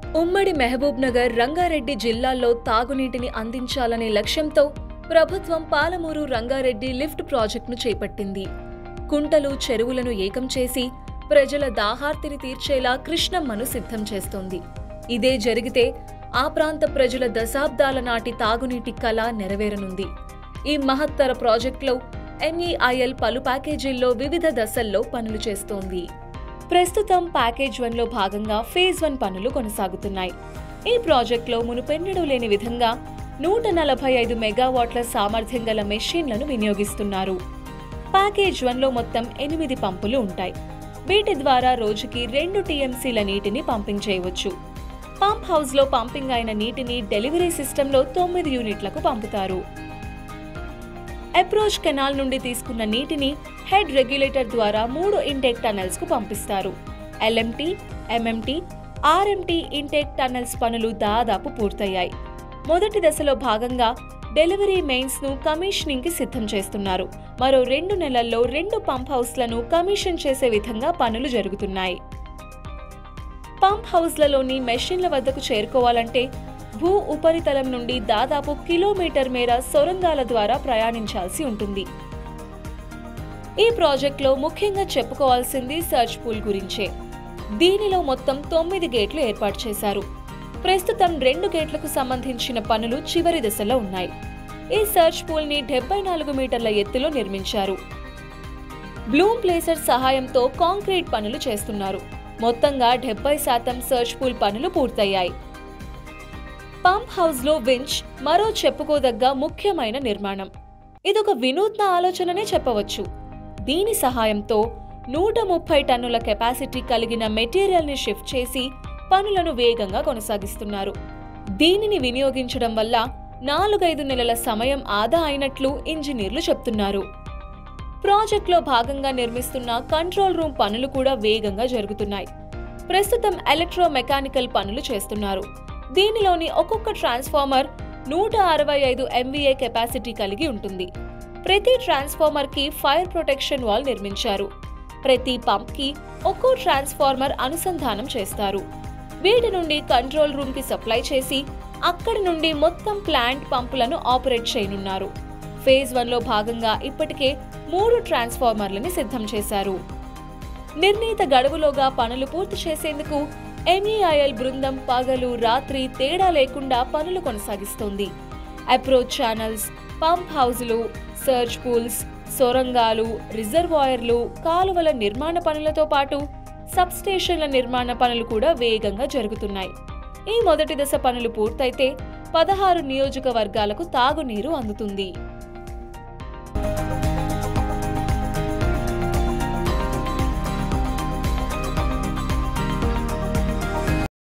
ఉమ్మడి మహబూబ్ నగర్ రంగారెడ్డి జిల్లాల్లో తాగునీటిని అందించాలనే లక్ష్యంతో ప్రభుత్వం పాలమూరు రంగారెడ్డి లిఫ్ట్ ప్రాజెక్టును చేపట్టింది కుంటలు చెరువులను ఏకం చేసి ప్రజల దాహార్తిని తీర్చేలా కృష్ణమ్మను సిద్ధం చేస్తోంది ఇదే జరిగితే ఆ ప్రాంత ప్రజల దశాబ్దాల నాటి తాగునీటి కళ నెరవేరనుంది ఈ మహత్తర ప్రాజెక్టులో ఎంఈఐఎల్ పలు ప్యాకేజీల్లో వివిధ దశల్లో పనులు చేస్తోంది ప్రస్తుతం ప్యాకేజ్ వన్ లో భాగంగా ఫేజ్ వన్ పనులు కొనసాగుతున్నాయి ఈ ప్రాజెక్టులో మునుపెన్నడూ లేని విధంగా నూట నలభై ఐదు మెగావాట్ల సామర్థ్యం గల మెషిన్లను వినియోగిస్తున్నారు ప్యాకేజ్ వన్ లో మొత్తం ఎనిమిది పంపులు ఉంటాయి వీటి ద్వారా రోజుకి రెండు టీఎంసీల నీటిని పంపింగ్ చేయవచ్చు పంప్ హౌస్ లో పంపింగ్ అయిన నీటిని డెలివరీ సిస్టంలో తొమ్మిది యూనిట్లకు పంపుతారు అప్రోచ్ కెనాల్ నుండి తీసుకున్న నీటిని హెడ్ రెగ్యులేటర్ ద్వారా మూడు ఇంటేక్ టనల్స్ కు పంపిస్తారు LMT MMT RMT intake tunnels పనులు దాదాపు పూర్తయ్యాయి మొదటి దశలో భాగంగా డెలివరీ మెయిన్స్ ను కమిషనింగ్ కి సిద్ధం చేస్తున్నారు మరో రెండు నెలల్లో రెండు పంప్ హౌస్లను కమిషన్ చేసే విధంగా పనులు జరుగుతున్నాయి పంప్ హౌస్లలోని మెషిన్ల వద్దకు చేరుకోవాలంటే భూ ఉపరితలం నుండి దాదాపు కిలోమీటర్ మేర సొరంగాల ద్వారా ప్రయాణించాల్సి ఉంటుంది ఈ ప్రాజెక్టులో ముఖ్యంగా చెప్పుకోవాల్సింది సర్చ్ పూల్ గురించే దీనిలో మొత్తం తొమ్మిది గేట్లు ఏర్పాటు చేశారు ప్రస్తుతం రెండు గేట్లకు సంబంధించిన పనులు చివరి దశలో ఉన్నాయి ఈ సర్చ్ పూల్ ని డెబ్బై నాలుగు మీటర్ల ఎత్తులో నిర్మించారు బ్లూమ్ ప్లేసర్ సహాయంతో కాంక్రీట్ పనులు చేస్తున్నారు మొత్తంగా డెబ్బై శాతం సర్చ్ పూల్ పనులు పూర్తయ్యాయి పంప్ హౌస్ లో వించ్ మరో చెప్పుకోదగ్గ ముఖ్యమైన నిర్మాణం ఇదొక వినూత్న ఆలోచననే చెప్పవచ్చు దీని సహాయంతో నూట ముప్పై టన్నుల కెపాసిటీ కలిగిన మెటీరియల్ ని షిఫ్ట్ చేసి పనులను వేగంగా కొనసాగిస్తున్నారు దీనిని వినియోగించడం వల్ల నాలుగైదు నెలల సమయం ఆదా అయినట్లు ఇంజనీర్లు చెప్తున్నారు ప్రాజెక్టులో భాగంగా నిర్మిస్తున్న కంట్రోల్ రూమ్ పనులు కూడా వేగంగా జరుగుతున్నాయి ప్రస్తుతం ఎలక్ట్రో మెకానికల్ పనులు చేస్తున్నారు దీనిలోని ఒక్కొక్క ట్రాన్స్ఫార్మర్ నూట అరవై ఐదు ఎంవీఏ కెపాసిటీ కలిగి ఉంటుంది ప్రతి ట్రాన్స్ఫార్మర్ కి ఫైర్ ప్రొటెక్షన్ వాల్ నిర్మించారు ప్రతి పంప్ కి ఒక్కో ట్రాన్స్ఫార్మర్ అనుసంధానం చేస్తారు వీటి నుండి కంట్రోల్ రూమ్ కి సప్లై చేసి అక్కడి నుండి మొత్తం ప్లాంట్ పంపులను ఆపరేట్ చేయనున్నారు ఫేజ్ వన్ లో భాగంగా ఇప్పటికే మూడు ట్రాన్స్ఫార్మర్లని సిద్ధం చేశారు నిర్ణీత గడువులోగా పనులు పూర్తి చేసేందుకు ఎంఈఐఎల్ బృందం పగలు రాత్రి తేడా లేకుండా పనులు కొనసాగిస్తోంది అప్రోచ్ ఛానల్స్ పంప్ హౌజులు సర్చ్ పూల్స్ సొరంగాలు రిజర్వాయర్లు కాలువల నిర్మాణ పనులతో పాటు సబ్స్టేషన్ల నిర్మాణ పనులు కూడా వేగంగా జరుగుతున్నాయి ఈ మొదటి దశ పనులు పూర్తయితే పదహారు నియోజకవర్గాలకు తాగునీరు అందుతుంది